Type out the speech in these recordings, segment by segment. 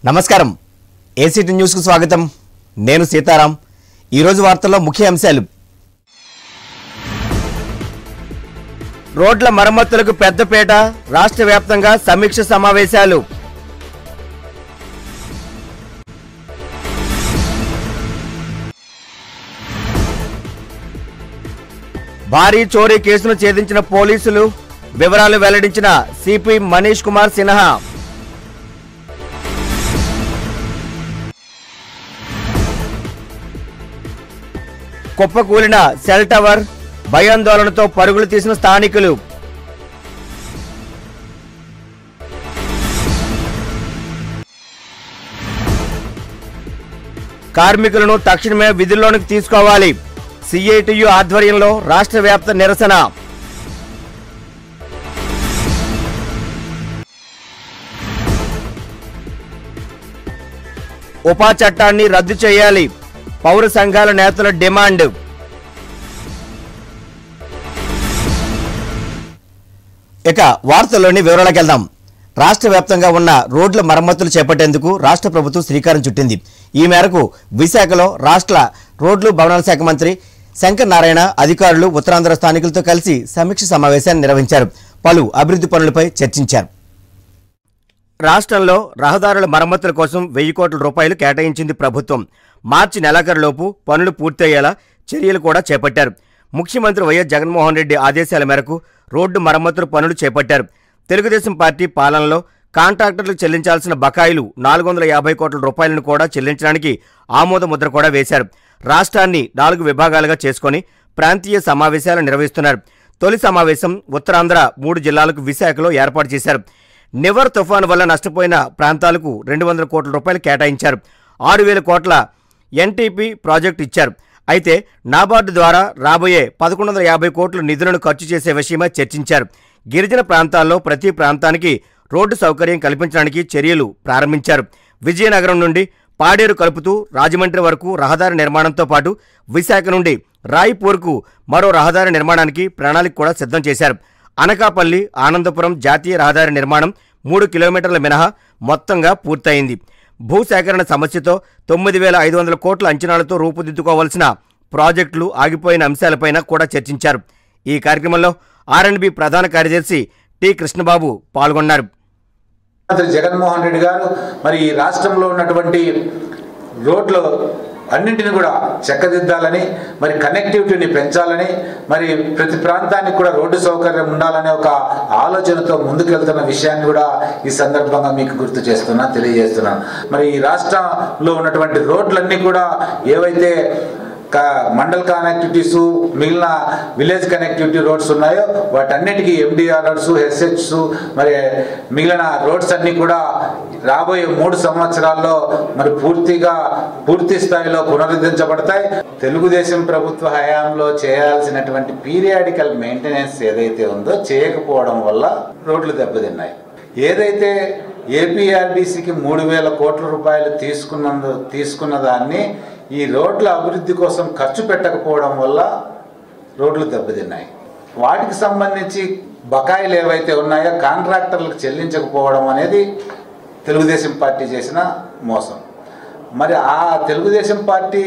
నమస్కారం ఏసీటీ న్యూస్కు స్వాగతం నేను సీతారాం ఈరోజు వార్తల్లో ముఖ్య అంశాలు రోడ్ల మరమ్మతులకు పెద్దపేట రాష్ట్ర వ్యాప్తంగా సమీక్ష సమావేశాలు భారీ చోరీ కేసును ఛేదించిన పోలీసులు వివరాలు వెల్లడించిన సిపి మనీష్ కుమార్ సిన్హా కుప్పకూలిన సెల్ టవర్ భయాందోళనతో పరుగులు తీసిన స్థానికులు కార్మికులను తక్షణమే విధుల్లోనికి తీసుకోవాలి సిఐటియు ఆధ్వర్యంలో రాష్ట్ర వ్యాప్త నిరసన ఉపా చట్టాన్ని రద్దు చేయాలి పౌర సంఘాల నేతల డిమాండ్ ఇక వార్తల్లోని వివరాలకు వెళ్దాం రాష్ట్ర వ్యాప్తంగా ఉన్న రోడ్ల మరమ్మతులు చేపట్టేందుకు రాష్ట్ర ప్రభుత్వం శ్రీకారం చుట్టింది ఈ మేరకు విశాఖలో రాష్ట్ర రోడ్లు భవనాల శాఖ మంత్రి శంకర్ నారాయణ అధికారులు ఉత్తరాంధ్ర స్థానికులతో కలిసి సమీక్ష సమావేశాన్ని నిర్వహించారు పలు అభివృద్ధి పనులపై చర్చించారు రాష్ట్రంలో రహదారుల మరమ్మతుల కోసం వెయ్యి కోట్ల రూపాయలు కేటాయించింది ప్రభుత్వం మార్చి నెలాఖరులోపు పనులు పూర్తయ్యేలా చర్యలు కూడా చేపట్టారు ముఖ్యమంత్రి వైఎస్ జగన్మోహన్ రెడ్డి ఆదేశాల మేరకు రోడ్డు మరమ్మతుల పనులు చేపట్టారు తెలుగుదేశం పార్టీ పాలనలో కాంట్రాక్టర్లకు చెల్లించాల్సిన బకాయిలు నాలుగు వందల యాభై కోట్ల రూపాయలను కూడా చెల్లించడానికి ఆమోద ముద్ర కూడా వేశారు రాష్ట్రాన్ని నాలుగు విభాగాలుగా చేసుకొని ప్రాంతీయ సమావేశాలు నిర్వహిస్తున్నారు తొలి సమావేశం ఉత్తరాంధ్ర మూడు జిల్లాలకు విశాఖలో ఏర్పాటు చేశారు నివర్ తుఫాను వల్ల నష్టపోయిన ప్రాంతాలకు రెండు వందల కోట్ల రూపాయలు కేటాయించారు ఆరు వేల కోట్ల ఎన్టీపీ ప్రాజెక్టు ఇచ్చారు అయితే నాబార్డు ద్వారా రాబోయే పదకొండు వందల యాభై కోట్ల నిధులను ఖర్చు చేసే విషయమై చర్చించారు గిరిజన ప్రాంతాల్లో ప్రతి ప్రాంతానికి రోడ్డు సౌకర్యం కల్పించడానికి చర్యలు ప్రారంభించారు విజయనగరం నుండి పాడేరు కలుపుతూ రాజమండ్రి వరకు రహదారి నిర్మాణంతో పాటు విశాఖ నుండి రాయ్పూర్కు మరో రహదారి నిర్మాణానికి ప్రణాళిక కూడా సిద్ధం చేశారు అనకాపల్లి ఆనందపురం జాతీయ రహదారి నిర్మాణం మూడు కిలోమీటర్ల మినహా మొత్తంగా పూర్తయింది భూసేకరణ సమస్యతో తొమ్మిది వేల ఐదు వందల కోట్ల అంచనాలతో రూపుదిద్దుకోవాల్సిన ప్రాజెక్టులు ఆగిపోయిన అంశాలపైన కూడా చర్చించారు ఈ కార్యక్రమంలో ఆర్ఎండ్బి ప్రధాన కార్యదర్శి టి కృష్ణబాబు పాల్గొన్నారు ముఖ్యమంత్రి జగన్మోహన్ రెడ్డి గారు మరి ఈ రాష్ట్రంలో ఉన్నటువంటి రోడ్లు అన్నింటిని కూడా చెక్కదిద్దాలని మరి కనెక్టివిటీని పెంచాలని మరి ప్రతి ప్రాంతానికి కూడా రోడ్డు సౌకర్యం ఉండాలనే ఒక ఆలోచనతో ముందుకెళ్తున్న విషయాన్ని కూడా ఈ సందర్భంగా మీకు గుర్తు చేస్తున్నా తెలియజేస్తున్నాను మరి ఈ రాష్ట్రంలో ఉన్నటువంటి రోడ్లన్నీ కూడా ఏవైతే క మండల్ కనెక్టివిటీస్ మిగిలిన విలేజ్ కనెక్టివిటీ రోడ్స్ ఉన్నాయో వాటన్నిటికీ ఎండిఆర్ రోడ్స్ ఎస్హెచ్స్ మరి మిగిలిన రోడ్స్ అన్నీ కూడా రాబోయే మూడు సంవత్సరాల్లో మరి పూర్తిగా పూర్తి స్థాయిలో పునరుద్ధరించబడతాయి తెలుగుదేశం ప్రభుత్వ హయాంలో చేయాల్సినటువంటి పీరియాడికల్ మెయింటెనెన్స్ ఏదైతే ఉందో చేయకపోవడం వల్ల రోడ్లు దెబ్బతిన్నాయి ఏదైతే ఏపీఆర్డీసీకి మూడు వేల కోట్ల రూపాయలు తీసుకున్నందు తీసుకున్న దాన్ని ఈ రోడ్ల అభివృద్ధి కోసం ఖర్చు పెట్టకపోవడం వల్ల రోడ్లు దెబ్బతిన్నాయి వాటికి సంబంధించి బకాయిలు ఏవైతే ఉన్నాయో కాంట్రాక్టర్లకు చెల్లించకపోవడం అనేది తెలుగుదేశం పార్టీ చేసిన మోసం మరి ఆ తెలుగుదేశం పార్టీ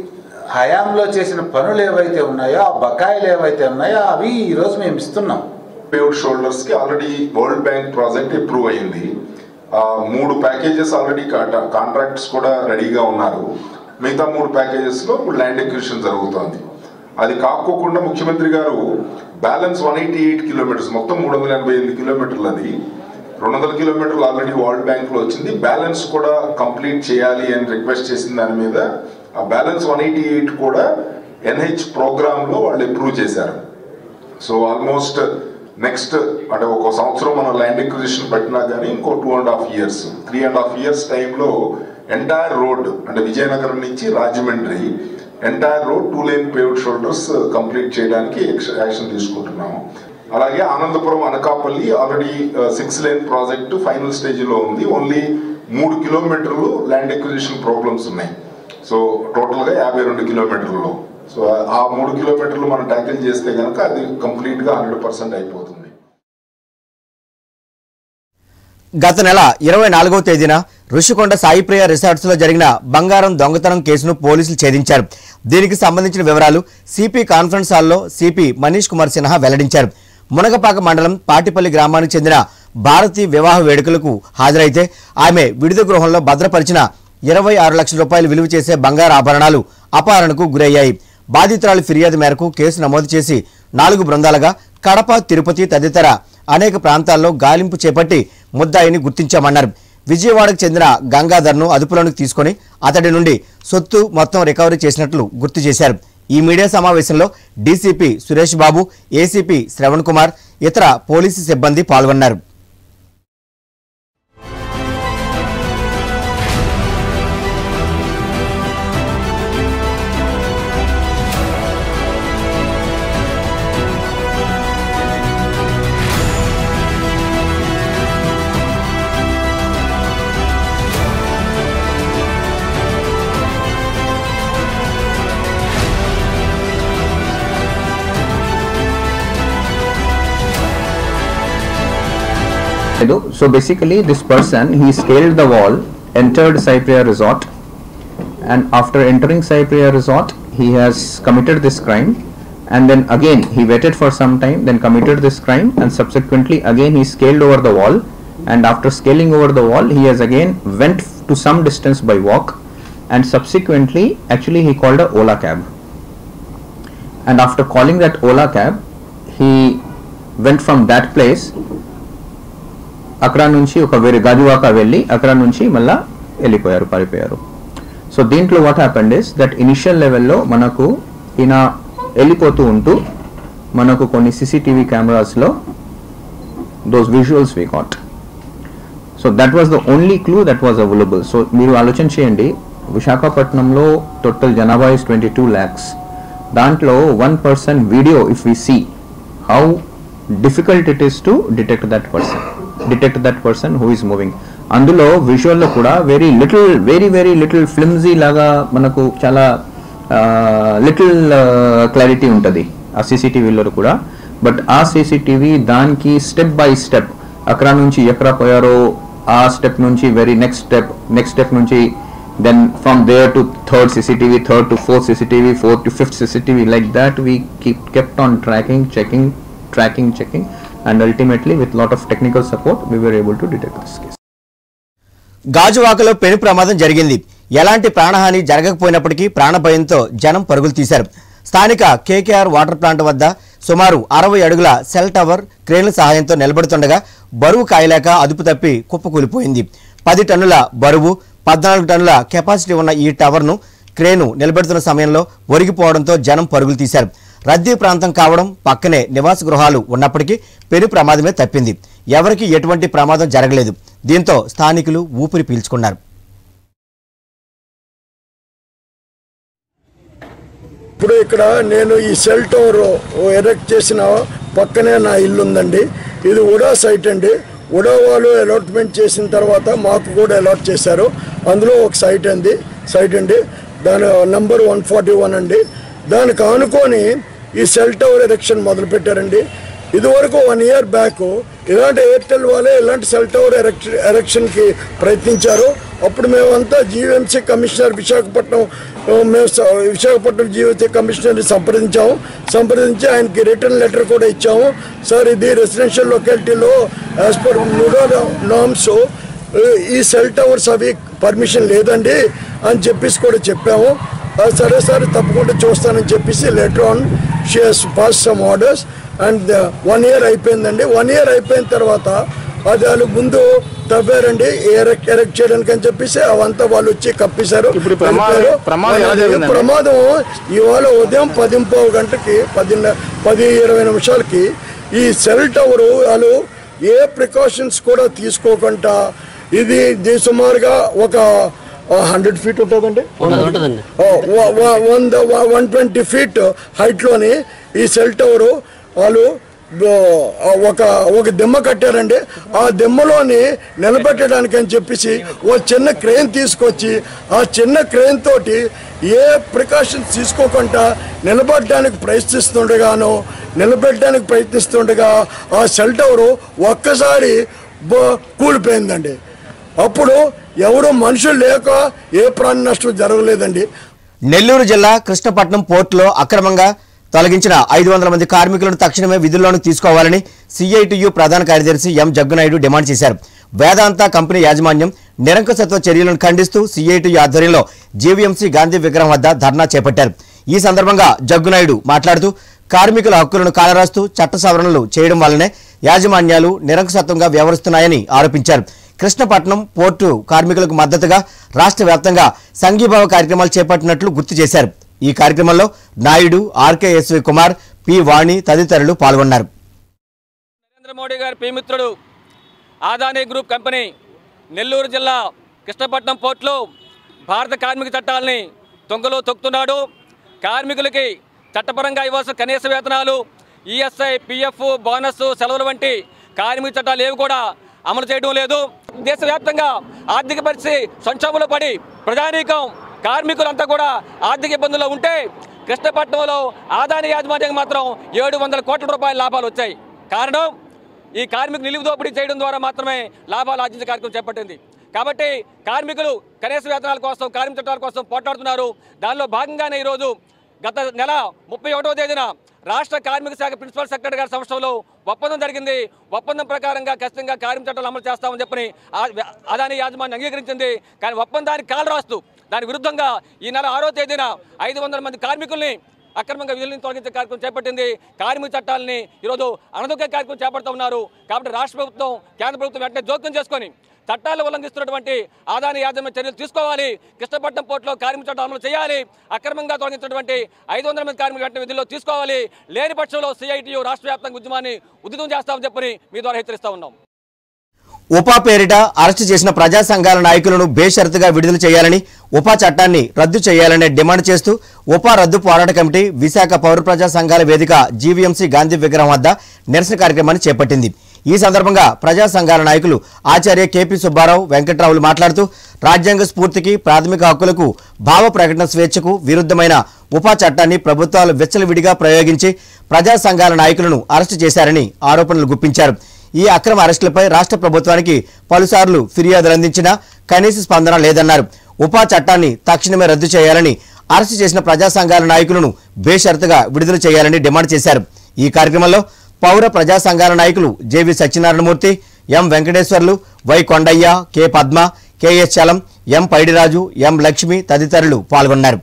హయాంలో చేసిన పనులు ఏవైతే ఉన్నాయో ఆ బకాయిలు ఏవైతే ఉన్నాయో అవి ఈరోజు మేము ఇస్తున్నాం పేవ్డ్ షోల్డర్స్ కి already World Bank project approve అయింది ఆ, మూడు ప్యాకేజెస్ ఆల్రెడీ కాంట్రాక్ట్స్ కూడా రెడీగా ఉన్నారు మిగతా మూడు ప్యాకేజెస్ లో ఇప్పుడు ల్యాండ్ ఎక్విజిషన్ జరుగుతోంది అది కాకోకుండా ముఖ్యమంత్రి గారు balance one eighty eight kilometres మొత్తం మూడు వందల ఎనభై ఎనిమిది కిలోమీటర్లు అది రెండు వందల కిలోమీటర్లు ఆల్రెడీ వరల్డ్ బ్యాంక్ లో వచ్చింది బ్యాలెన్స్ కూడా కంప్లీట్ చేయాలి అని రిక్వెస్ట్ చేసిన దాని మీద ఆ బ్యాలెన్స్ వన్ ఎయిటీ ఎయిట్ కూడా ఎన్హెచ్ ప్రోగ్రామ్ లో వాళ్ళు అప్రూవ్ చేశారు సో ఆల్మోస్ట్ నెక్స్ట్ అంటే ఒక సంవత్సరం మనం ల్యాండ్ ఎక్విజిషన్ పెట్టినా కానీ ఇంకో two and half years three and half years టైంలో ఎంటైర్ రోడ్ అంటే విజయనగరం నుంచి Rajahmundry entire road two lane paved shoulders complete చేయడానికి యాక్షన్ తీసుకుంటున్నాము అలాగే Anandapuram Anakapalli already six lane project final stage లో ఉంది ఓన్లీ మూడు కిలోమీటర్లు ల్యాండ్ ఎక్విజిషన్ ప్రాబ్లమ్స్ ఉన్నాయి సో టోటల్ గా యాభై రెండు కిలోమీటర్లు సో ఆ మూడు కిలోమీటర్లు మనం ట్యాకిల్ చేస్తే కనుక అది కంప్లీట్ గా హండ్రెడ్ పర్సెంట్ అయిపోతుంది గత నెల ఇరవై నాలుగవ తేదీన ఋషికొండ సాయిప్రియ రిసార్ట్స్ లో జరిగిన బంగారం దొంగతనం కేసును పోలీసులు ఛేదించారు దీనికి సంబంధించిన వివరాలు సిపి కాన్ఫరెన్స్ హాల్లో సిపి మనీష్ కుమార్ సిన్హా వెల్లడించారు మునగపాక మండలం పాటిపల్లి గ్రామానికి చెందిన భారతి వివాహ వేడుకలకు హాజరైతే ఆమె విడిది గృహంలో భద్రపరిచిన ఇరవై ఆరు లక్షల రూపాయలు విలువ చేసే బంగారు ఆభరణాలు అపహరణకు గురయ్యాయి బాధితురాలి ఫిర్యాదు మేరకు కేసు నమోదు చేసి నాలుగు బృందాలుగా కడప తిరుపతి తదితర అనేక ప్రాంతాల్లో గాలింపు చేపట్టి ముద్దాయిని గుర్తించామన్నారు విజయవాడకు చెందిన గంగాధర్ను అదుపులోనికి తీసుకొని అతడి నుండి సొత్తు మొత్తం రికవరీ చేసినట్లు గుర్తు చేశారు ఈ మీడియా సమావేశంలో డీసీపీ సురేష్ బాబు ఏసీపీ శ్రవణ్ కుమార్ ఇతర పోలీసు సిబ్బంది పాల్గొన్నారు Edo. So basically, this person he scaled the wall, entered Cypria Resort, and after entering Cypria Resort, he has committed this crime. And then again, he waited for some time, then committed this crime, and subsequently again he scaled over the wall. And after scaling over the wall, he has again went f- to some distance by walk, and subsequently, actually he called a Ola cab. And after calling that Ola cab, he went from that place అక్కడ నుంచి ఒక వేరే గాజువాక వెళ్ళి అక్కడ నుంచి మళ్ళా వెళ్ళిపోయారు పారిపోయారు సో దీంట్లో what happened is that initial లెవెల్లో మనకు ఈయన వెళ్ళిపోతూ ఉంటూ మనకు కొన్ని సీసీటీవీ కెమెరాస్లో those visuals we got so that was the only clue that was available so మీరు ఆలోచన చేయండి విశాఖపట్నంలో టోటల్ జనాభా ఇస్ ట్వంటీ టూ ల్యాక్స్ దాంట్లో one person video if we see how difficult it is to detect that person detect that person who is moving అందులో విజువల్లో కూడా very little very very little flimsy లాగా మనకు చాలా లిటిల్ క్లారిటీ ఉంటుంది ఆ సీసీటీవీలో కూడా బట్ ఆ సీసీటీవీ దానికి స్టెప్ బై స్టెప్ అక్కడ నుంచి ఎక్కడ పోయారో ఆ స్టెప్ నుంచి very next step next step నుంచి then from there to third CCTV third to fourth CCTV fourth to fifth CCTV like that we keep kept on tracking checking tracking checking and ultimately with lot of technical support we were able to detect this case గాజువాకలో పెను ప్రమాదం జరిగింది ఎలాంటి ప్రాణహాని జరగకపోయినప్పటికీ ప్రాణభయంతో జనం పరుగులు తీశారు స్థానిక కేకేఆర్ వాటర్ ప్లాంట్ వద్ద సుమారు అరవై అడుగుల సెల్ టవర్ క్రేన్ల సహాయంతో నిలబడుతుండగా బరువు కాయలేక అదుపు తప్పి కుప్పకూలిపోయింది పది టన్నుల బరువు పద్నాలుగు టన్నుల కెపాసిటీ ఉన్న ఈ టవర్ను క్రేను నిలబెడుతున్న సమయంలో ఒరిగిపోవడంతో జనం పరుగులు తీశారు రద్దీ ప్రాంతం కావడం పక్కనే నివాస గృహాలు ఉన్నప్పటికీ పెను ప్రమాదమే తప్పింది ఎవరికీ ఎటువంటి ప్రమాదం జరగలేదు దీంతో స్థానికులు ఊపిరి పీల్చుకున్నారు ఇప్పుడు ఇక్కడ నేను ఈ సెల్ టవర్ ఎరెక్ట్ చేసిన పక్కనే నా ఇల్లు ఉందండి ఇది ఉడా సైట్ అండి ఉడా వాళ్ళు అలాట్మెంట్ చేసిన తర్వాత మాకు కూడా అలాట్ చేశారు అందులో ఒక సైట్ అండి సైట్ అండి దాని నంబర్ వన్ ఫార్టీ వన్ అండి దానికి ఆనుకొని ఈ సెల్ టవర్ ఎరెక్షన్ మొదలు పెట్టారండి ఇదివరకు వన్ ఇయర్ బ్యాక్ ఇలాంటి ఎయిర్టెల్ వాళ్ళే ఇలాంటి సెల్ టవర్ ఎరెక్షన్ ఎరెక్షన్కి ప్రయత్నించారు అప్పుడు మేమంతా జీవీఎంసీ కమిషనర్ విశాఖపట్నం ఆ, మేము స- విశాఖపట్నం జీవీఎంసీ కమిషనర్ని సంప్రదించాము సంప్రదించి ఆయనకి రిటర్న్ లెటర్ కూడా ఇచ్చాము సార్ ఇది రెసిడెన్షియల్ లొకాలిటీలో యాజ్ పర్ నూడో నామ్స్ ఈ సెల్ టవర్స్ అవి పర్మిషన్ లేదండి అని చెప్పేసి కూడా చెప్పాము ఆ, సరే సరే తప్పకుండా చూస్తానని చెప్పేసి లెటర్ ఆన్ షియస్ pass some orders and one year అయిపోయిందండి వన్ ఇయర్ అయిపోయిన తర్వాత అది వాళ్ళు ముందు తవ్వారండి ఎరెక్ట్ ఎరెక్ట్ చేయడానికి అని చెప్పేసి అవంతా వాళ్ళు వచ్చి కప్పేశారు ఇప్పుడు ప్రమాదం- వెళ్ళిపోయారు. ప్రమాదం ఎలా ఈ జరిగిందండి? ప్రమాదం ఇవాళ ఉదయం పదింపావు గంటకి పది పది ఇరవై నిమిషాలకి ఈ సెల్ టవర్ వాళ్ళు ఏ ప్రికాషన్స్ కూడా తీసుకోకుండా ఇది ఇది సుమారుగా ఒక హండ్రెడ్ ఫీట్ ఉంటుందండి ఉంటుందండి వంద వన్ ట్వంటీ ఫీట్ హైట్లోని ఈ సెల్ టవర్ వాళ్ళు ఆ, ఒక ఒక దిమ్మ కట్టారండి ఆ దిమ్మలోని నిలబెట్టడానికి అని చెప్పేసి ఓ చిన్న క్రెయిన్ తీసుకొచ్చి ఆ చిన్న క్రెయిన్ తోటి ఏ ప్రికాషన్స్ తీసుకోకుండా నిలబడడానికి ప్రయత్నిస్తుండగాను నిలబెట్టడానికి ప్రయత్నిస్తుండగా ఆ సెల్ టవర్ ఒక్కసారి బో కూలిపోయిందండి అప్పుడు ఎవరు మనుషులు లేక ఏ ప్రాణ నష్టం జరగలేదండి నెల్లూరు జిల్లా కృష్ణపట్నం పోర్టులో అక్రమంగా తొలగించిన ఐదు వందల మంది కార్మికులను తక్షణమే విధుల్లోకి తీసుకోవాలని సిఐటియు ప్రధాన కార్యదర్శి ఎం జగ్గునాయుడు డిమాండ్ చేశారు వేదాంత కంపెనీ యాజమాన్యం నిరంకుశత్వ చర్యలను ఖండిస్తూ సిఐటియు ఆధ్వర్యంలో జీవీఎంసీ గాంధీ విగ్రహం వద్ద ధర్నా చేపట్టారు ఈ సందర్భంగా జగ్గునాయుడు మాట్లాడుతూ కార్మికుల హక్కులను కాలరాస్తూ చట్ట సవరణలు చేయడం వల్లనే యాజమాన్యాలు నిరంకుశత్వంగా వ్యవహరిస్తున్నాయని ఆరోపించారు కృష్ణపట్నం పోర్టు కార్మికులకు మద్దతుగా రాష్ట్ర వ్యాప్తంగా సంఘీభావ కార్యక్రమాలు చేపట్టినట్లు గుర్తు చేశారు ఈ కార్యక్రమంలో నాయుడు ఆర్కేఎస్వి కుమార్ పి వాణి తదితరులు పాల్గొన్నారు నరేంద్ర మోడీ గారి ప్రియమిత్రుడు ఆదానీ గ్రూప్ కంపెనీ నెల్లూరు జిల్లా కృష్ణపట్నం పోర్టులో భారత కార్మిక చట్టాలని తొంగలో తొక్కుతున్నాడు కార్మికులకి చట్టపరంగా ఇవ్వాల్సిన కనీస వేతనాలు ఈఎస్ఐ పిఎఫ్ బోనస్ సెలవులు వంటి కార్మిక చట్టాలు ఏవి కూడా అమలు చేయడం లేదు దేశవ్యాప్తంగా ఆర్థిక పరిస్థితి సంక్షోభంలో పడి ప్రజానీకం కార్మికులంతా కూడా ఆర్థిక ఇబ్బందుల్లో ఉంటే కృష్ణపట్నంలో ఆదాని యాజమాన్యానికి మాత్రం ఏడు వందల కోట్ల రూపాయల లాభాలు వచ్చాయి కారణం ఈ కార్మికులు నిలువు దోపిడీ చేయడం ద్వారా మాత్రమే లాభాలు ఆర్జించే కార్యక్రమం చేపట్టింది కాబట్టి కార్మికులు కనీస వేతనాల కోసం కార్మిక చట్టాల కోసం పోట్లాడుతున్నారు దానిలో భాగంగానే ఈరోజు గత నెల ముప్పై ఒకటవ తేదీన రాష్ట్ర కార్మిక శాఖ ప్రిన్సిపల్ సెక్రటరీ గారి సంస్థలో ఒప్పందం జరిగింది ఒప్పందం ప్రకారంగా ఖచ్చితంగా కార్మిక చట్టాలు అమలు చేస్తామని చెప్పని ఆ- అదాని యాజమాన్యం అంగీకరించింది కానీ ఒప్పందానికి కాలు రాస్తూ దాని విరుద్ధంగా ఈ నెల ఆరో తేదీన ఐదు వందల మంది కార్మికుల్ని అక్రమంగా విధుల నుంచి తొలగించే కార్యక్రమం చేపట్టింది కార్మిక చట్టాలని ఈరోజు అనదుకే కార్యక్రమం చేపడుతూ ఉన్నారు కాబట్టి రాష్ట్ర ప్రభుత్వం కేంద్ర ప్రభుత్వం వెంటనే జోక్యం చేసుకొని చట్టాలు ఉల్లంఘిస్తున్నటువంటి ఆదాని యాజమాన్య చర్యలు తీసుకోవాలి కృష్ణపట్నం పోర్టులో కార్మిక చట్టం అమలు చేయాలి అక్రమంగా తొలగించినటువంటి ఐదు వందల మంది కార్మికులు వెంటనే విధుల్లో తీసుకోవాలి లేని పక్షంలో సిఐటియు రాష్ట్ర వ్యాప్తంగా ఉద్యమాన్ని ఉద్యమం చేస్తామని చెప్పని మీ ద్వారా హెచ్చరిస్తా ఉన్నాం ఉపా పేరిట అరెస్టు చేసిన ప్రజా సంఘాల నాయకులను బేషరతుగా విడుదల చేయాలని ఉపా చట్టాన్ని రద్దు చేయాలనే డిమాండ్ చేస్తూ ఉపా రద్దు పోరాట కమిటీ విశాఖ పౌర ప్రజా సంఘాల వేదిక జీవీఎంసీ గాంధీ విగ్రహం వద్ద నిరసన కార్యక్రమాన్ని చేపట్టింది ఈ సందర్భంగా ప్రజా సంఘాల నాయకులు ఆచార్య కేపీ సుబ్బారావు వెంకట్రావులు మాట్లాడుతూ రాజ్యాంగ స్ఫూర్తికి ప్రాథమిక హక్కులకు భావ ప్రకటన స్వేచ్ఛకు విరుద్ధమైన ఉపా చట్టాన్ని ప్రభుత్వాలు విచ్చలవిడిగా ప్రయోగించి ప్రజా సంఘాల నాయకులను అరెస్టు చేశారని ఆరోపణలు గుప్పించారు ఈ అక్రమ అరెస్టులపై రాష్ట్ర ప్రభుత్వానికి పలుసార్లు ఫిర్యాదులు అందించినా కనీస స్పందన లేదన్నారు ఉపా చట్టాన్ని తక్షణమే రద్దు చేయాలని అరెస్టు చేసిన ప్రజా సంఘాల నాయకులను బేషరతుగా విడుదల చేయాలని డిమాండ్ చేశారు ఈ కార్యక్రమంలో పౌర ప్రజా సంఘాల నాయకులు JV Satyanarayanamurthy M Venkateswarlu Y Kondaiah K Padma KS Chalam M Paidiraju M Lakshmi తదితరులు పాల్గొన్నారు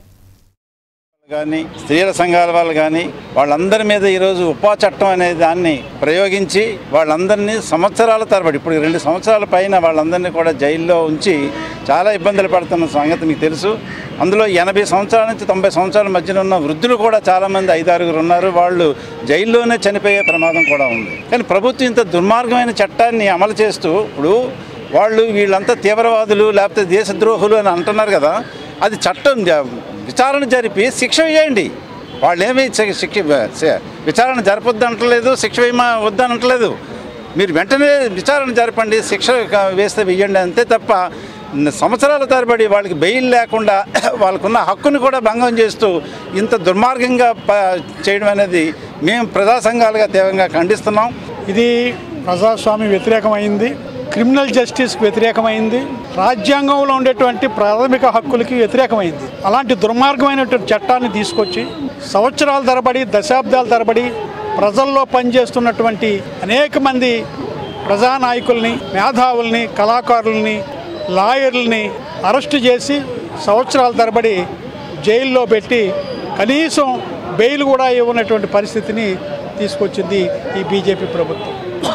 కానీ స్త్రీల సంఘాల వాళ్ళు కానీ వాళ్ళందరి మీద ఈరోజు ఉపా చట్టం అనే దాన్ని ప్రయోగించి వాళ్ళందరినీ సంవత్సరాల తరబడి ఇప్పుడు రెండు సంవత్సరాల పైన వాళ్ళందరినీ కూడా జైల్లో ఉంచి చాలా ఇబ్బందులు పడుతున్న సంగతి మీకు తెలుసు అందులో ఎనభై సంవత్సరాల నుంచి తొంభై సంవత్సరాల మధ్యన ఉన్న వృద్ధులు కూడా చాలామంది ఐదారుగురు ఉన్నారు వాళ్ళు జైల్లోనే చనిపోయే ప్రమాదం కూడా ఉంది కానీ ప్రభుత్వం ఇంత దుర్మార్గమైన చట్టాన్ని అమలు చేస్తూ ఇప్పుడు వాళ్ళు వీళ్ళంతా తీవ్రవాదులు లేకపోతే దేశద్రోహులు అని అంటున్నారు కదా అది చట్టం జ- విచారణ జరిపి శిక్ష వేయండి వాళ్ళు ఏమీ శి- శిక్ష శ- విచారణ జరపొద్దు అంటలేదు శిక్ష వేయమా వద్దని అంటలేదు మీరు వెంటనే విచారణ జరపండి శిక్ష క- వేస్తే వెయ్యండి అంతే తప్ప న- సంవత్సరాల తరబడి వాళ్ళకి బెయిల్ లేకుండా వాళ్ళకున్న హక్కుని కూడా భంగం చేస్తూ ఇంత దుర్మార్గంగా ప- చేయడం అనేది మేము ప్రజా సంఘాలుగా తీవ్రంగా ఖండిస్తున్నాం ఇది ప్రజాస్వామ్య వ్యతిరేకమైంది క్రిమినల్ జస్టిస్కి వ్యతిరేకమైంది రాజ్యాంగంలో ఉండేటువంటి ప్రాథమిక హక్కులకి వ్యతిరేకమైంది అలాంటి దుర్మార్గమైనటువంటి చట్టాన్ని తీసుకొచ్చి సంవత్సరాల తరబడి దశాబ్దాల తరబడి ప్రజల్లో పనిచేస్తున్నటువంటి అనేక మంది ప్రజానాయకుల్ని మేధావుల్ని కళాకారుల్ని లాయర్లని అరెస్టు చేసి సంవత్సరాల తరబడి జైల్లో పెట్టి కనీసం బెయిల్ కూడా ఇవ్వనటువంటి పరిస్థితిని తీసుకొచ్చింది ఈ బీజేపీ ప్రభుత్వం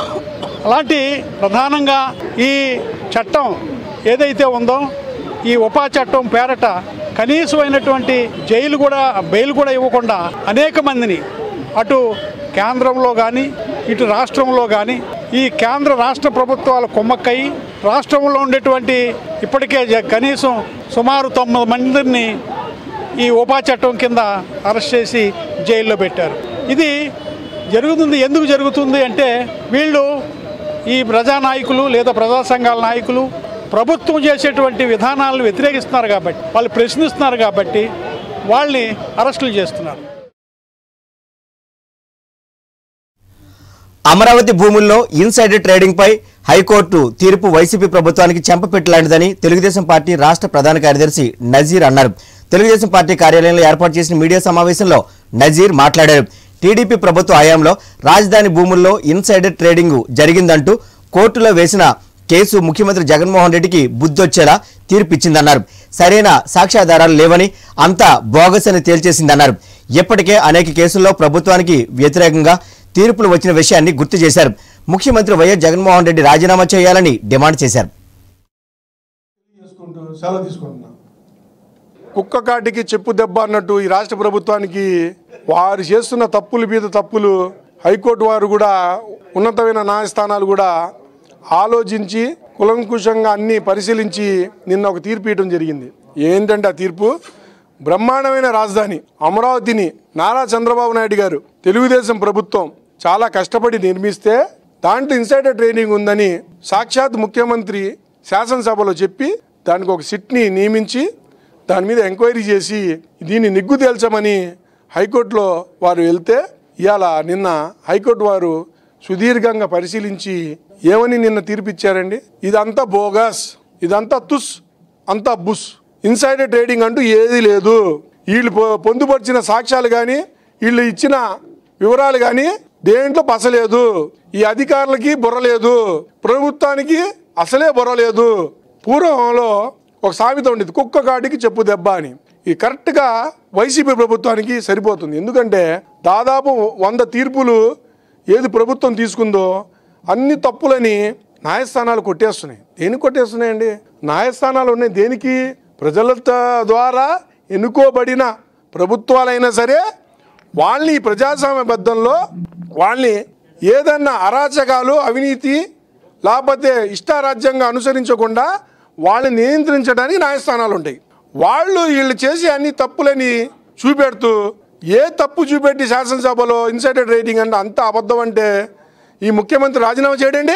అలాంటి ప్రధానంగా ఈ చట్టం ఏదైతే ఉందో ఈ ఉపా చట్టం పేరట కనీసమైనటువంటి జైలు కూడా బెయిల్ కూడా ఇవ్వకుండా అనేక మందిని అటు కేంద్రంలో కానీ ఇటు రాష్ట్రంలో కానీ ఈ కేంద్ర రాష్ట్ర ప్రభుత్వాల కుమ్మక్కయి రాష్ట్రంలో ఉండేటువంటి ఇప్పటికే జ- కనీసం సుమారు తొమ్మిది మందిని ఈ ఉపా చట్టం కింద అరెస్ట్ చేసి జైల్లో పెట్టారు ఇది జరుగుతుంది ఎందుకు జరుగుతుంది అంటే వీళ్ళు ఈ ప్రజానాయకులు లేదా ప్రజా సంఘాల నాయకులు ప్రభుత్వం చేసేటువంటి విధానాలను వ్యతిరేకిస్తున్నారు కాబట్టి వాళ్ళు ప్రశ్నిస్తున్నారు కాబట్టి వాళ్ళని అరెస్టులు చేస్తున్నారు అమరావతి భూముల్లో ఇన్సైడర్ ట్రేడింగ్ పై హైకోర్టు తీర్పు వైసీపీ ప్రభుత్వానికి చెంపపెట్టలాంటిదని తెలుగుదేశం పార్టీ రాష్ట్ర ప్రధాన కార్యదర్శి నజీర్ అన్నారు తెలుగుదేశం పార్టీ కార్యాలయంలో ఏర్పాటు చేసిన మీడియా సమావేశంలో నజీర్ మాట్లాడారు టీడీపీ ప్రభుత్వ హయాంలో రాజధాని భూముల్లో ఇన్సైడర్ ట్రేడింగ్ జరిగిందంటూ కోర్టులో వేసిన కేసు ముఖ్యమంత్రి జగన్మోహన్ రెడ్డికి బుద్ధొచ్చేలా తీర్పిచ్చిందన్నారు సరైన సాక్ష్యాధారాలు లేవని అంతా బోగస్ అని తేల్చేసిందన్నారు ఇప్పటికే అనేక కేసుల్లో ప్రభుత్వానికి వ్యతిరేకంగా తీర్పులు వచ్చిన విషయాన్ని గుర్తు చేశారు ముఖ్యమంత్రి వైఎస్ జగన్మోహన్ రెడ్డి రాజీనామా చేయాలని డిమాండ్ చేశారు చేసుకుంటూ సెలవు తీసుకుంటున్నా కుక్క కాటికి చెప్పు దెబ్బ అన్నట్టు ఈ రాష్ట్ర ప్రభుత్వానికి వారు చేస్తున్న తప్పుల మీద తప్పులు హైకోర్టు వారు కూడా ఉన్నతమైన న్యాయస్థానాలు కూడా ఆలోచించి కులంకుశంగా అన్ని పరిశీలించి నిన్న ఒక తీర్పు ఇవ్వడం జరిగింది ఏంటంటే ఆ తీర్పు బ్రహ్మాండమైన రాజధాని అమరావతిని నారా చంద్రబాబు నాయుడు గారు తెలుగుదేశం ప్రభుత్వం చాలా కష్టపడి నిర్మిస్తే దాంట్లో ఇన్సైడర్ ట్రైనింగ్ ఉందని సాక్షాత్ ముఖ్యమంత్రి శాసనసభలో చెప్పి దానికి ఒక సిట్ని నియమించి దాని మీద ఎంక్వైరీ చేసి దీన్ని నిగ్గు తేల్చమని హైకోర్టులో వారు వెళ్తే ఇవాళ నిన్న హైకోర్టు వారు సుదీర్ఘంగా పరిశీలించి ఏమని నిన్న తీర్పిచ్చారండి ఇదంతా బోగస్ ఇదంతా తుస్ అంతా బుస్ ఇన్సైడర్ ట్రేడింగ్ అంటూ ఏది లేదు వీళ్ళు పొ- పొందుపరిచిన సాక్ష్యాలు కానీ వీళ్ళు ఇచ్చిన వివరాలు కానీ దేంట్లో పసలేదు ఈ అధికారులకి బుర్ర లేదు ప్రభుత్వానికి అసలే బుర్ర లేదు పూర్వంలో ఒక సామెత ఉండేది కుక్క కాటికి చెప్పు దెబ్బ అని ఇది కరెక్ట్గా వైసీపీ ప్రభుత్వానికి సరిపోతుంది ఎందుకంటే దాదాపు వంద తీర్పులు ఏది ప్రభుత్వం తీసుకుందో అన్ని తప్పులని న్యాయస్థానాలు కొట్టేస్తున్నాయి దేనికి కొట్టేస్తున్నాయండి న్యాయస్థానాలు ఉన్నాయి దేనికి ప్రజల త- ద్వారా ఎన్నుకోబడిన ప్రభుత్వాలైనా సరే వాళ్ళని ఈ ప్రజాస్వామ్యబద్ధంలో వాళ్ళని ఏదన్నా అరాచకాలు అవినీతి లేకపోతే ఇష్టారాజ్యంగా అనుసరించకుండా వాళ్ళని నియంత్రించడానికి న్యాయస్థానాలు ఉంటాయి వాళ్ళు వీళ్ళు చేసే అన్ని తప్పులని చూపెడుతూ ఏ తప్పు చూపెట్టి శాసనసభలో ఇన్సైడర్ రేటింగ్ అంటే అంత అబద్ధం అంటే ఈ ముఖ్యమంత్రి రాజీనామా చేయడండి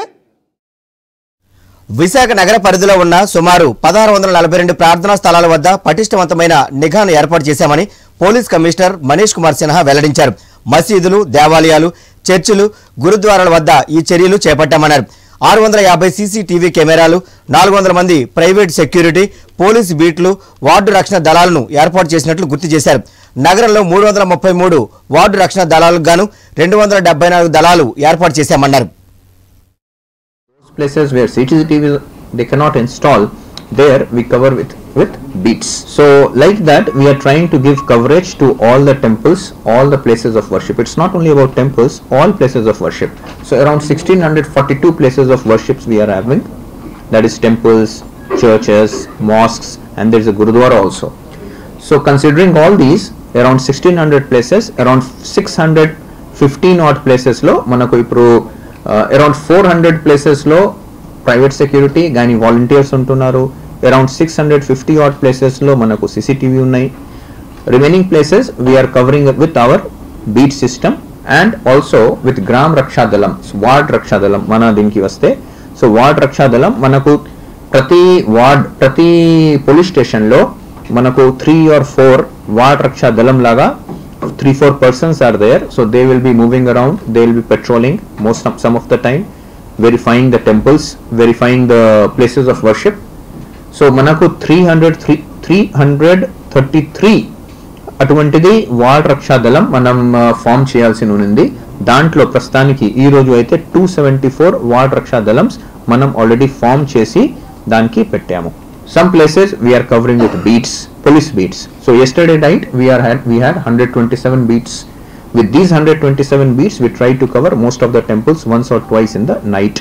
విశాఖ నగర పరిధిలో ఉన్న సుమారు పదహారు వందల నలభై రెండు ప్రార్థనా స్థలాల వద్ద పటిష్టవంతమైన నిఘాను ఏర్పాటు చేశామని పోలీస్ కమిషనర్ మనీష్ కుమార్ సిన్హా వెల్లడించారు మసీదులు దేవాలయాలు చర్చిలు గురుద్వారాల వద్ద ఈ చర్యలు చేపట్టామన్నారు ఆరు వందల యాభై సీసీటీవీ కెమెరాలు నాలుగు వందల మంది ప్రైవేట్ సెక్యూరిటీ పోలీస్ బీట్లు వార్డు రక్షణ దళాలను ఏర్పాటు చేసినట్లు గుర్తు చేశారు నగరంలో మూడు వందల ముప్పై మూడు వార్డు రక్షణ దళాలకు గాను రెండు వందల డెబ్బై నాలుగు దళాలు ఏర్పాటు చేశామన్నారు places where CCTV they cannot install there we cover with with beats so like that we are trying to give coverage to all the temples all the places of worship it's not only about temples all places of worship so around 1642 places of worships we are having that is temples churches mosques and there is a gurudwara also so considering all these around 1600 places around 615 odd places లో మనకు ఇప్పుడు around four hundred ప్లేసెస్లో private security కానీ volunteers ఉంటున్నారు around six hundred fifty at ప్లేసెస్లో మనకు CCTV ఉన్నాయి remaining places we are covering with our beat system and also with గ్రామ్ రక్షాదళం వార్డ్ రక్షాదళం మన దీనికి వస్తే సో వార్డ్ రక్షాదళం మనకు ప్రతి వార్డ్ ప్రతి పోలీస్ స్టేషన్లో మనకు త్రీ ఆర్ ఫోర్ వార్డ్ రక్షాదళం లాగా three four persons are there so they will be moving around they will be patrolling most of, some of the time verifying the temples verifying the places of worship so మనకు three hundred three three hundred thirty three అటువంటిది ward రక్షాదళం మనం form చేయాల్సి ఉంది దాంట్లో ప్రస్తుతానికి ఈ రోజు అయితే టూ సెవెంటీ ఫోర్ వార్డ్ రక్షాదళంస్ మనం ఆల్రెడీ ఫామ్ చేసి దానికి పెట్టాము some places we are covering with beats police beats so yesterday night we are had we had 127 beats with these 127 beats we try to cover most of the temples once or twice in the night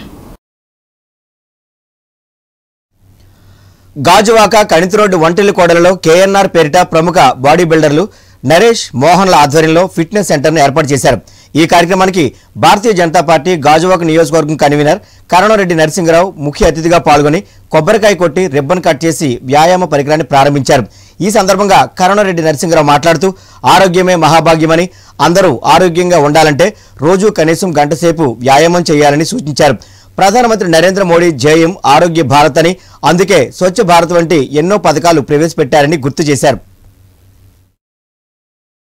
Gajuwaka కణితి road వంటిల్లి కోడలలో KNR పేరిట ప్రముఖ body బిల్డర్లు Naresh మోహన్ల ఆధ్వర్యంలో fitness సెంటర్ను ఏర్పాటు చేశారు ఈ కార్యక్రమానికి భారతీయ Janata party Gajuwaka నియోజకవర్గం కన్వీనర్ కరుణారెడ్డి నరసింహరావు ముఖ్య అతిథిగా పాల్గొని కొబ్బరికాయ కొట్టి రిబ్బన్ కట్ చేసి వ్యాయామ పరికరాన్ని ప్రారంభించారు ఈ సందర్భంగా కరుణారెడ్డి నరసింహరావు మాట్లాడుతూ ఆరోగ్యమే మహాభాగ్యమని అందరూ ఆరోగ్యంగా ఉండాలంటే రోజు కనీసం గంట సేపు వ్యాయామం చేయాలని సూచించారు ప్రధానమంత్రి నరేంద్ర మోడీ జయం ఆరోగ్య భారత్ అని అందుకే స్వచ్ఛ భారత్ వంటి ఎన్నో పథకాలు ప్రవేశపెట్టారని గుర్తు చేశారు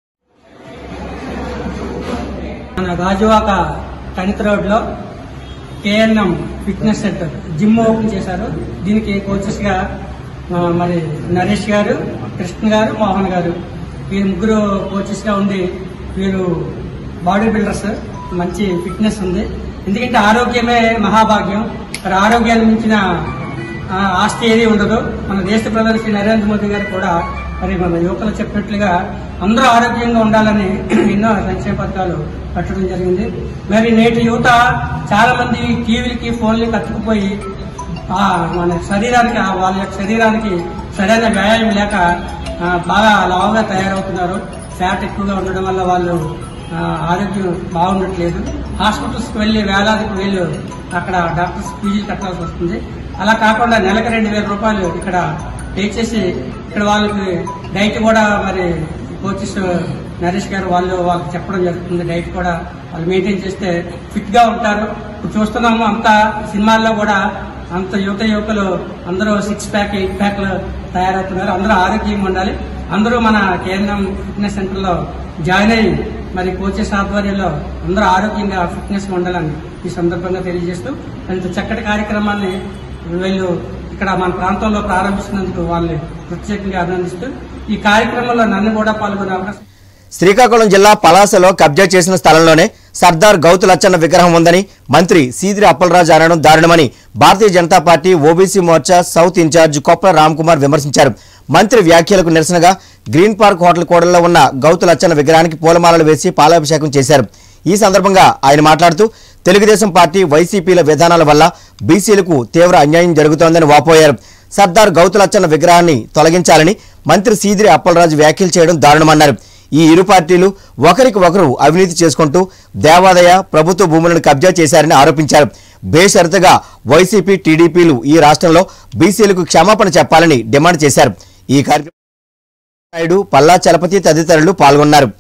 మన గాజువాక కణిత రోడ్లో KNM fitness centre gym open చేశారు దీనికి కోచెస్ గా ఆ, మరి నరేష్ గారు కృష్ణ గారు మోహన్ గారు వీరు ముగ్గురు కోచెస్ గా ఉండి వీరు బాడీ బిల్డర్స్ మంచి ఫిట్నెస్ ఉంది ఎందుకంటే ఆరోగ్యమే మహాభాగ్యం మరి ఆరోగ్యాన్ని మించిన ఆ, ఆస్తి ఏది ఉండదు మన దేశ ప్రధాని శ్రీ నరేంద్ర మోదీ గారు కూడా మరి మన యువకులు చెప్పినట్లుగా అందరూ ఆరోగ్యంగా ఉండాలని ఎన్నో సంక్షేమ పథకాలు పెట్టడం జరిగింది మరి నేటి యువత చాలా మంది టీవీలకి ఫోన్లకి అతుక్కుపోయి ఆ మన శరీరానికి ఆ వాళ్ళ యొక్క శరీరానికి సరైన వ్యాయామం లేక ఆ, బాగా లావుగా తయారవుతున్నారు ఫ్యాట్ ఎక్కువగా ఉండడం వల్ల వాళ్ళు ఆ, ఆరోగ్యం బాగుండట్లేదు హాస్పిటల్స్కి వెళ్ళి వేలాదికి వెళ్ళి అక్కడ డాక్టర్స్ ఫీజులు కట్టాల్సి వస్తుంది అలా కాకుండా నెలకు రెండు వేల రూపాయలు ఇక్కడ పే చేసి ఇక్కడ వాళ్ళకి డైట్ కూడా మరి కోచెస్ నరేష్ గారు వాళ్ళు వాళ్ళకి చెప్పడం జరుగుతుంది డైట్ కూడా వాళ్ళు మెయింటైన్ చేస్తే ఫిట్ గా ఉంటారు ఇప్పుడు చూస్తున్నాము అంతా సినిమాల్లో కూడా అంత యువత యువకులు అందరూ సిక్స్ ప్యాక్ ఎయిట్ ప్యాక్లు తయారవుతున్నారు అందరూ ఆరోగ్యంగా ఉండాలి అందరూ మన కేంద్రం ఫిట్నెస్ సెంటర్ లో జాయిన్ అయ్యి మరి కోచెస్ ఆధ్వర్యంలో అందరూ ఆరోగ్యంగా ఫిట్నెస్ ఉండాలని ఈ సందర్భంగా తెలియజేస్తూ ఇంత చక్కటి కార్యక్రమాన్ని వీళ్ళు ఇక్కడ మన ప్రాంతంలో ప్రారంభిస్తున్నందుకు వాళ్ళని ప్రత్యేకంగా అభినందిస్తూ ఈ కార్యక్రమంలో నన్ను కూడా పాల్గొనే అవకాశం శ్రీకాకుళం జిల్లా పలాసలో కబ్జా చేసిన స్థలంలోనే సర్దార్ గౌతు లచ్చన్న విగ్రహం ఉందని మంత్రి సీదిరి అప్పలరాజు అనడం దారుణమని Bharatiya Janata party OBC Morcha south in charge Koppala Ramkumar విమర్శించారు మంత్రి వ్యాఖ్యలకు నిరసనగా గ్రీన్ పార్క్ హోటల్ కూడల్లో ఉన్న గౌతు లచ్చన్న విగ్రహానికి పూలమాలలు వేసి పాలాభిషేకం చేశారు ఈ సందర్భంగా ఆయన మాట్లాడుతూ తెలుగుదేశం పార్టీ వైసీపీల విధానాల వల్ల బీసీలకు తీవ్ర అన్యాయం జరుగుతోందని వాపోయారు సర్దార్ గౌతు లచ్చన్న విగ్రహాన్ని తొలగించాలని మంత్రి సీదిరి అప్పలరాజు వ్యాఖ్యలు చేయడం దారుణమన్నారు ఈ ఇరు పార్టీలు ఒకరికి ఒకరు అవినీతి చేసుకుంటూ దేవాదాయ ప్రభుత్వ భూములను కబ్జా చేశారని ఆరోపించారు బేషరతుగా వైసీపీ టీడీపీలు ఈ రాష్ట్రంలో బీసీలకు క్షమాపణ చెప్పాలని డిమాండ్ చేశారు ఈ కార్యక్రమం నాయుడు పల్లా చలపతి తదితరులు పాల్గొన్నారు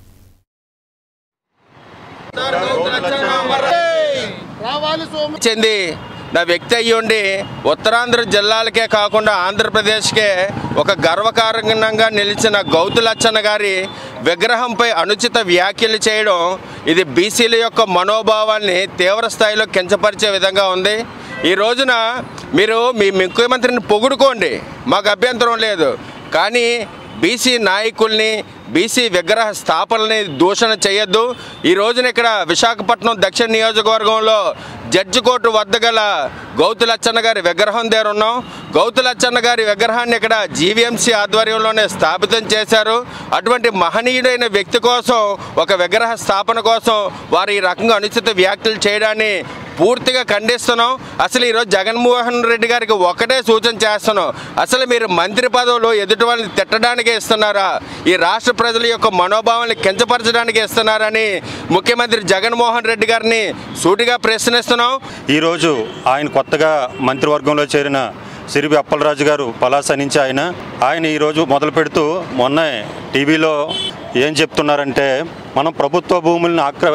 చెంది నా వ్యక్తి అయ్యి ఉండి ఉత్తరాంధ్ర జిల్లాలకే కాకుండా ఆంధ్రప్రదేశ్కే ఒక గర్వకారణంగా నిలిచిన గౌతు లచ్చన్న గారి విగ్రహంపై అనుచిత వ్యాఖ్యలు చేయడం ఇది బీసీల యొక్క మనోభావాల్ని తీవ్ర స్థాయిలో కించపరిచే విధంగా ఉంది ఈ రోజున మీరు మీ ముఖ్యమంత్రిని పొగుడుకోండి మాకు అభ్యంతరం లేదు కానీ బీసీ నాయకుల్ని బీసీ విగ్రహ స్థాపనని దూషణ చేయొద్దు ఈ రోజున ఇక్కడ విశాఖపట్నం దక్షిణ నియోజకవర్గంలో జడ్జి కోర్టు వద్ద గల గౌతు లచ్చన్న గారి విగ్రహం దగ్గర ఉన్నాం గౌతు లచ్చన్న గారి విగ్రహాన్ని ఇక్కడ జీవీఎంసీ ఆధ్వర్యంలోనే స్థాపితం చేశారు అటువంటి మహనీయుడైన వ్యక్తి కోసం ఒక విగ్రహ స్థాపన కోసం వారు ఈ రకంగా అనుచిత వ్యాఖ్యలు చేయడాన్ని పూర్తిగా ఖండిస్తున్నాం అసలు ఈరోజు జగన్మోహన్ రెడ్డి గారికి ఒకటే సూచన చేస్తున్నాం అసలు మీరు మంత్రి పదవులు ఎదుటి వాళ్ళని తిట్టడానికే ఇస్తున్నారా ఈ రాష్ట్ర ప్రజల యొక్క మనోభావాన్ని కించపరచడానికి ఇస్తున్నారని ముఖ్యమంత్రి జగన్మోహన్ రెడ్డి గారిని సూటిగా ప్రశ్నిస్తున్నాం ఈరోజు ఆయన కొత్తగా మంత్రివర్గంలో చేరిన సిరివి అప్పలరాజు గారు పలాస నుంచి ఆయన ఆయన ఈరోజు మొదలు పెడుతూ మొన్న టీవీలో ఏం చెప్తున్నారంటే మనం ప్రభుత్వ భూములను ఆక్ర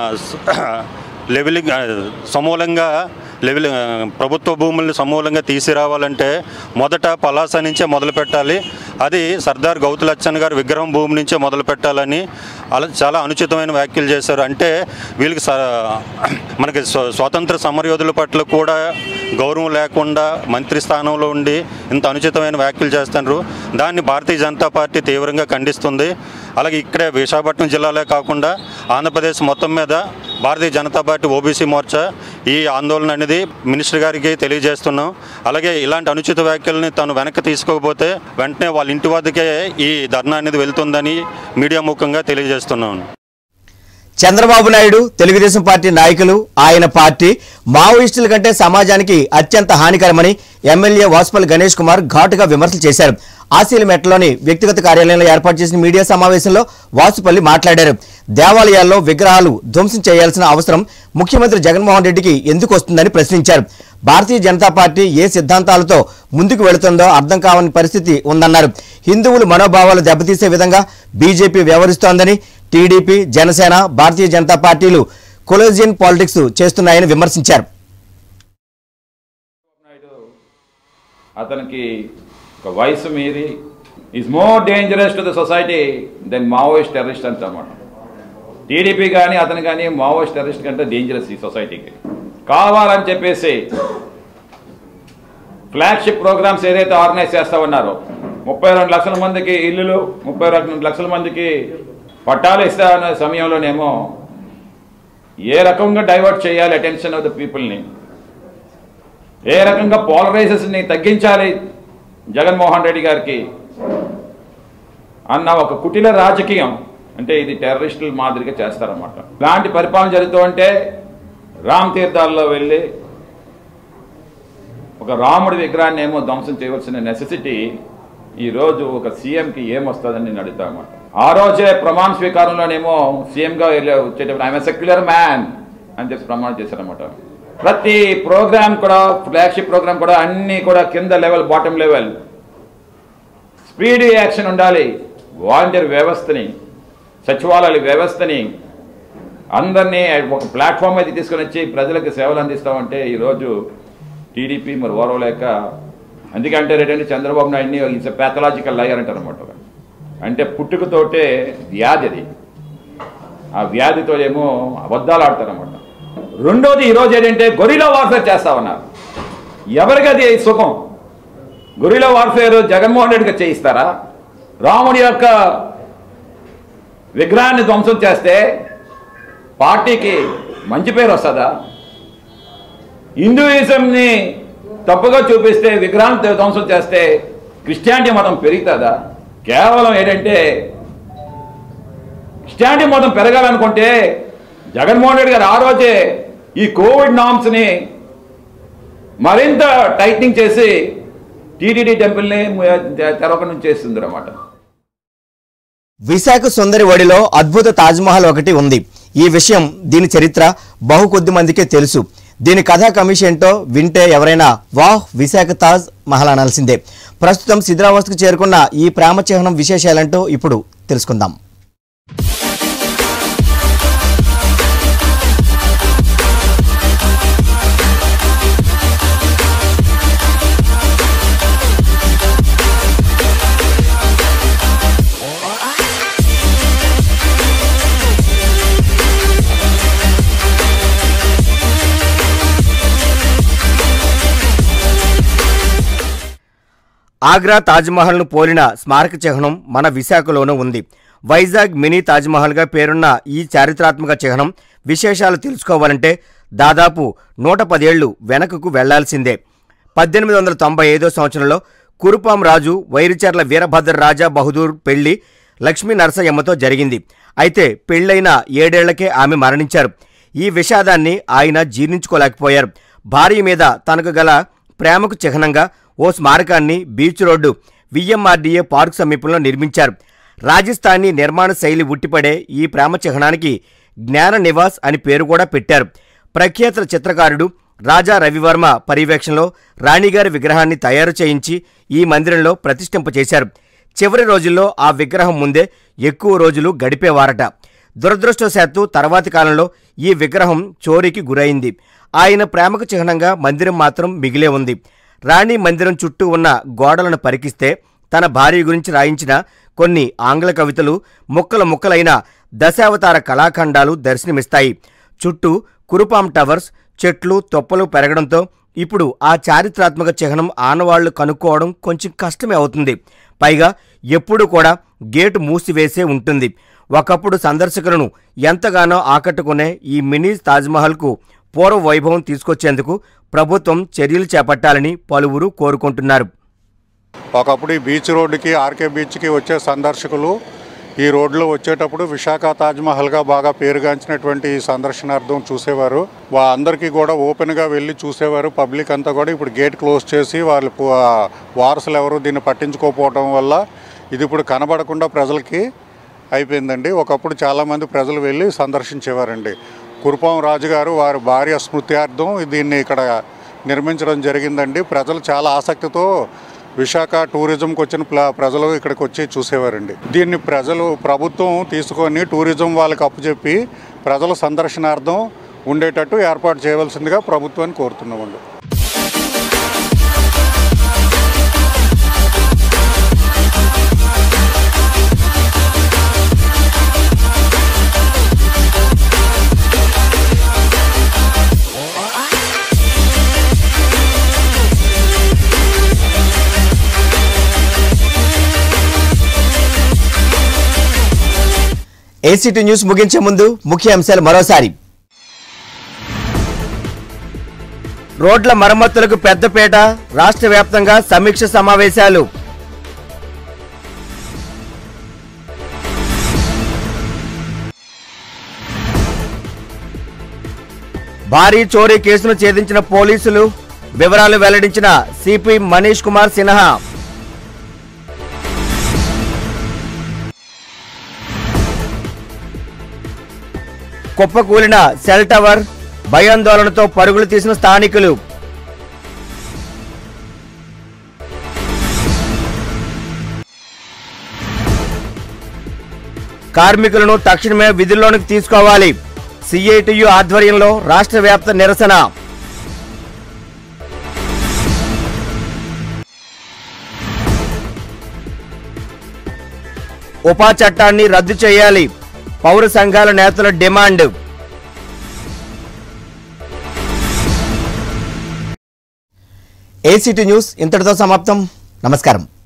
లెవెలింగ్ సమూలంగా లెవెల్ ప్రభుత్వ భూముల్ని సమూలంగా తీసుకురావాలంటే మొదట పలాస నుంచే మొదలు పెట్టాలి అది సర్దార్ గౌతు లచ్చన్ గారి విగ్రహం భూమి నుంచే మొదలు పెట్టాలని అలా చాలా అనుచితమైన వ్యాఖ్యలు చేశారు అంటే వీళ్ళకి స- మనకి స్వ- స్వాతంత్ర సమరయోధుల పట్ల కూడా గౌరవం లేకుండా మంత్రి స్థానంలో ఉండి ఇంత అనుచితమైన వ్యాఖ్యలు చేస్తున్నారు దాన్ని భారతీయ జనతా పార్టీ తీవ్రంగా ఖండిస్తుంది అలాగే ఇక్కడే విశాఖపట్నం జిల్లాలే కాకుండా ఆంధ్రప్రదేశ్ మొత్తం మీద భారతీయ జనతా పార్టీ ఓబీసీ మోర్చా ఈ ఆందోళన అనేది మినిస్టర్ గారికి తెలియజేస్తున్నాం అలాగే ఇలాంటి అనుచిత వ్యాఖ్యల్ని తను వెనక్కి తీసుకోకపోతే వెంటనే వాళ్ళ ఇంటి వద్దకే ఈ ధర్నా అనేది వెళ్తుందని మీడియా ముఖంగా తెలియజేస్తున్నాను చంద్రబాబు నాయుడు తెలుగుదేశం పార్టీ నాయకులు ఆయన పార్టీ మావోయిస్టుల కంటే సమాజానికి అత్యంత హానికరమని ఎమ్మెల్యే వాసుపల్లి గణేష్ కుమార్ ఘాటుగా విమర్శలు చేశారు ఆశీలమెట్లోని వ్యక్తిగత కార్యాలయంలో ఏర్పాటు చేసిన మీడియా సమావేశంలో వాసుపల్లి మాట్లాడారు దేవాలయాల్లో విగ్రహాలు ధ్వంసం చేయాల్సిన అవసరం ముఖ్యమంత్రి జగన్మోహన్ రెడ్డికి ఎందుకు వస్తుందని ప్రశ్నించారు భారతీయ జనతా పార్టీ ఏ సిద్ధాంతాలతో ముందుకు వెళుతుందో అర్థం కావని పరిస్థితి ఉందన్నారు హిందువులు మనోభావాలు దెబ్బతీసే విధంగా బీజేపీ వ్యవహరిస్తోందని టీడీపీ జనసేన భారతీయ జనతా పార్టీలు కొలోజియన్ పాలిటిక్స్ చేస్తున్నాయని విమర్శించారు అతనికి ఒక వయసు మీరి is more dangerous to the society than Maoist terrorist అంటామాట టీడీపీ కానీ అతను కానీ మావోయిస్ట్ టెర్రరిస్ట్ కంటే డేంజరస్ ఈ సొసైటీకి కావాలని చెప్పేసి ఫ్లాగ్షిప్ ప్రోగ్రామ్స్ ఏదైతే ఆర్గనైజ్ చేస్తా ఉన్నారో ముప్పై రెండు లక్షల మందికి ఇల్లులు ముప్పై రెండు లక్షల మందికి పట్టాలు ఇస్తా అన్న సమయంలోనేమో ఏ రకంగా డైవర్ట్ చేయాలి అటెన్షన్ ఆఫ్ ద పీపుల్ని ఏ రకంగా పోలరైజెస్ని తగ్గించాలి జగన్మోహన్ రెడ్డి గారికి అన్న ఒక కుటిల రాజకీయం అంటే ఇది టెర్రరిస్టుల మాదిరిగా చేస్తారన్నమాట ఇలాంటి పరిపాలన జరుగుతూ ఉంటే రామ్ తీర్థాల్లో వెళ్ళి ఒక రాముడి విగ్రహాన్ని ఏమో ధ్వంసం చేయవలసిన నెసెసిటీ ఈరోజు ఒక సీఎంకి ఏమొస్తుందని నేను అడుగుతా అన్నమాట ఆ రోజే ప్రమాణ స్వీకారంలోనేమో సీఎంగా వెళ్ళే వచ్చేటప్పుడు ఐఎమ్ సెక్యులర్ మ్యాన్ అని చెప్పి ప్రమాణం చేశారన్నమాట ప్రతి ప్రోగ్రామ్ కూడా ఫ్లాగ్షిప్ ప్రోగ్రామ్ కూడా అన్ని కూడా కింద level bottom level speed action ఉండాలి వాలంటీర్ వ్యవస్థని సచివాలయ వ్యవస్థని అందరినీ ఒక ప్లాట్ఫామ్ అయితే తీసుకొని వచ్చి ప్రజలకు సేవలు అందిస్తామంటే ఈరోజు టీడీపీ మరి ఓరవలేక అందుకంటే ఏంటంటే చంద్రబాబు నాయుడిని ఇట్స్ ప్యాథలాజికల్ లయర్ అంటారు అనమాట అంటే పుట్టుకతోటే వ్యాధి అది ఆ వ్యాధితో ఏమో అబద్ధాలు ఆడతారన్నమాట రెండోది ఈరోజు ఏంటంటే గొరిలా వార్ఫేర్ చేస్తా ఉన్నారు ఎవరికి అది సుఖం గొరిలా వార్ఫేర్ జగన్మోహన్ రెడ్డిగా చేయిస్తారా రాముడి యొక్క విగ్రహాన్ని ధ్వంసం చేస్తే పార్టీకి మంచి పేరు వస్తుందా హిందూయిజంని తప్పుగా చూపిస్తే విగ్రహాన్ని ధ్వంసం చేస్తే క్రిస్టియానిటీ మతం పెరుగుతుందా కేవలం ఏంటంటే క్రిస్టియానిటీ మతం పెరగాలనుకుంటే జగన్మోహన్ రెడ్డి గారు ఆ రోజే ఈ కోవిడ్ నామ్స్ని మరింత టైట్నింగ్ చేసి టీటీడీ టెంపుల్ని తెరవకుండా చేస్తుంది అన్నమాట విశాఖ సుందరి ఒడిలో అద్భుత తాజ్మహల్ ఒకటి ఉంది ఈ విషయం దీని చరిత్ర బహు కొద్ది మందికే తెలుసు దీని కథా కమిషన్తో వింటే ఎవరైనా వాహ్ విశాఖ తాజ్ మహల్ అనాల్సిందే ప్రస్తుతం శిథిరావస్థకు చేరుకున్న ఈ ప్రేమ చిహ్నం విశేషాలంటూ ఇప్పుడు తెలుసుకుందాం ఆగ్రా తాజ్మహల్ను పోలిన స్మారక చిహ్నం మన విశాఖలోనూ ఉంది వైజాగ్ మినీ తాజ్మహల్గా పేరున్న ఈ చారిత్రాత్మక చిహ్నం విశేషాలు తెలుసుకోవాలంటే దాదాపు నూట పదేళ్లు వెనకకు వెళ్లాల్సిందే పద్దెనిమిది వందల తొంభై ఐదో సంవత్సరంలో కురుపాం రాజు వైరిచర్ల వీరభద్ర రాజా బహదూర్ పెళ్లి లక్ష్మీ నరసయ్యమ్మతో జరిగింది అయితే పెళ్లైన ఏడేళ్లకే ఆమె మరణించారు ఈ విషాదాన్ని ఆయన జీర్ణించుకోలేకపోయారు భార్య మీద తనకు గల ప్రేమకు చిహ్నంగా ఓ స్మారకాన్ని బీచ్ రోడ్డు విఎంఆర్డీఏ పార్క్ సమీపంలో నిర్మించారు రాజస్థానీ నిర్మాణ శైలి ఉట్టిపడే ఈ ప్రేమ చిహ్నానికి జ్ఞాన నివాస్ అని పేరు కూడా పెట్టారు ప్రఖ్యాత చిత్రకారుడు రాజా రవివర్మ పర్యవేక్షణలో రాణిగారి విగ్రహాన్ని తయారు చేయించి ఈ మందిరంలో ప్రతిష్ఠింపచేశారు చివరి రోజుల్లో ఆ విగ్రహం ముందే ఎక్కువ రోజులు గడిపేవారట దురదృష్టవశాత్తు తర్వాతి కాలంలో ఈ విగ్రహం చోరీకి గురైంది ఆయన ప్రేమకు చిహ్నంగా మందిరం మాత్రం మిగిలే ఉంది రాణి మందిరం చుట్టూ ఉన్న గోడలను పరికిస్తే తన భార్య గురించి రాయించిన కొన్ని ఆంగ్ల కవితలు ముక్కలు ముక్కలైన దశావతార కళాఖండాలు దర్శనమిస్తాయి చుట్టూ కురుపాం టవర్స్ చెట్లు తొప్పలు పెరగడంతో ఇప్పుడు ఆ చారిత్రాత్మక చిహ్నం ఆనవాళ్లు కనుక్కోవడం కొంచెం కష్టమే అవుతుంది పైగా ఎప్పుడు కూడా గేటు మూసివేసే ఉంటుంది ఒకప్పుడు సందర్శకులను ఎంతగానో ఆకట్టుకునే ఈ మినీ తాజ్మహల్కు పూర్వ వైభవం తీసుకొచ్చేందుకు ప్రభుత్వం చర్యలు చేపట్టాలని పలువురు కోరుకుంటున్నారు ఒకప్పుడు ఈ బీచ్ రోడ్డుకి ఆర్కే బీచ్కి వచ్చే సందర్శకులు ఈ రోడ్లో వచ్చేటప్పుడు విశాఖ తాజ్మహల్గా బాగా పేరుగాంచినటువంటి ఈ సందర్శనార్థం చూసేవారు వా అందరికీ కూడా ఓపెన్గా వెళ్ళి చూసేవారు పబ్లిక్ అంతా కూడా ఇప్పుడు గేట్ క్లోజ్ చేసి వాళ్ళు పు- వారసులు ఎవరు దీన్ని పట్టించుకోకపోవడం వల్ల ఇది ఇప్పుడు కనబడకుండా ప్రజలకి అయిపోయిందండి ఒకప్పుడు చాలామంది ప్రజలు వెళ్ళి సందర్శించేవారండి కురుపాం రాజుగారు వారి భార్య స్మృత్యార్థం దీన్ని ఇక్కడ నిర్మించడం జరిగిందండి ప్రజలు చాలా ఆసక్తితో విశాఖ టూరిజంకి వచ్చిన ప్ల- ప్రజలు ఇక్కడికి వచ్చి చూసేవారండి దీన్ని ప్రజలు ప్రభుత్వం తీసుకొని టూరిజం వాళ్ళకి అప్పచెప్పి ప్రజల సందర్శనార్థం ఉండేటట్టు ఏర్పాటు చేయవలసిందిగా ప్రభుత్వాన్ని కోరుతున్నామండి ఏసీటీ న్యూస్ ముగించే ముందు ముఖ్య అంశాలు మరోసారి రోడ్ల మరమ్మతులకు పెద్దపేట రాష్ట్ర వ్యాప్తంగా సమీక్ష సమావేశాలు భారీ చోరీ కేసును ఛేదించిన పోలీసులు వివరాలు వెల్లడించిన సిపి మనీష్ కుమార్ సిన్హా కుప్పకూలిన సెల్ టవర్ భయాందోళనతో పరుగులు తీసిన స్థానికులు కార్మికులను తక్షణమే విధుల్లోనికి తీసుకోవాలి సిఐటియు ఆధ్వర్యంలో రాష్ట్ర వ్యాప్త నిరసన ఉపా చట్టాన్ని రద్దు చేయాలి పౌర సంఘాల నేతల డిమాండ్ ఏసీటీ న్యూస్ ఇంతటితో సమాప్తం నమస్కారం